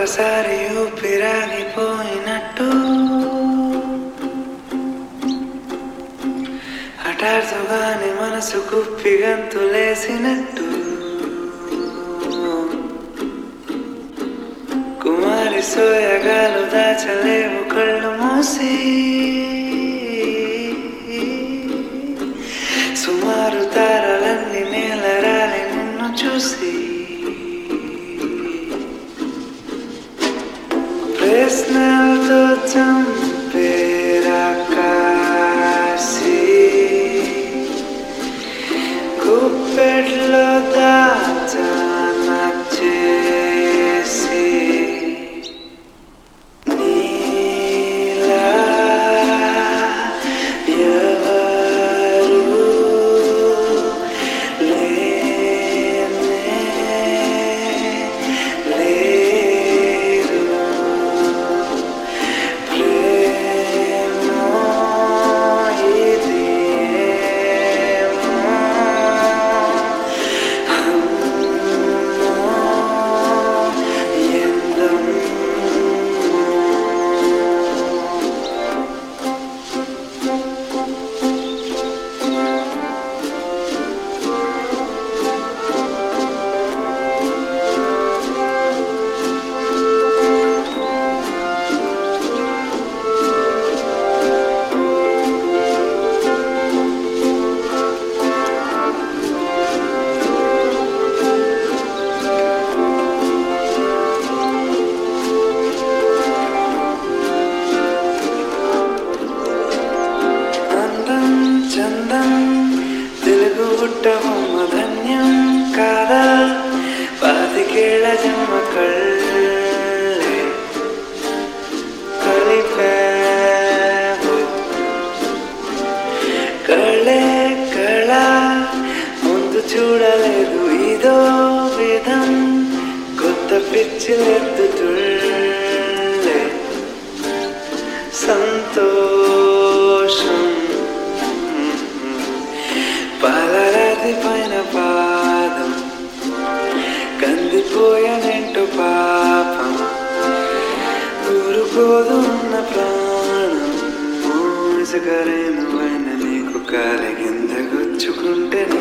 ఒక్కసారి ఊపిరాగిపోయినట్టు హఠాత్తుగానే మనసు కుప్పి గంతులేసినట్టు కుమారి సోయగాలు దాచలేవు కళ్ళు మూసి సుమారు తారలన్నీ నేలరాలి నిన్ను చూసి ప్రశ్నలతో చంపేరా కాసి గుప్పెట్లో దాచాన చేసి నీలా ఎవరు లేనే లేరు ప్రేమో ఇదేమో అమ్మో ఎందమ్మో అందం చందం తెలుగు పుట్టబొమ్మ ధన్యం కాదా పాతికేళ్ల జన్మ కళ్ళే కలిపావు కళ్ళే కళ ముందు చూడలేదు ఇదో విధం కొత్త పిచ్చిలెత్తుతుళ్ళే సంతోషం పాలరాతి పైన పాదం కందిపోయానంటూ పాపం ఊరుకోదు ఉన్న ప్రాణం మోసకరేను అయిన నీకు కాలి కింద గుచ్చుకుంటే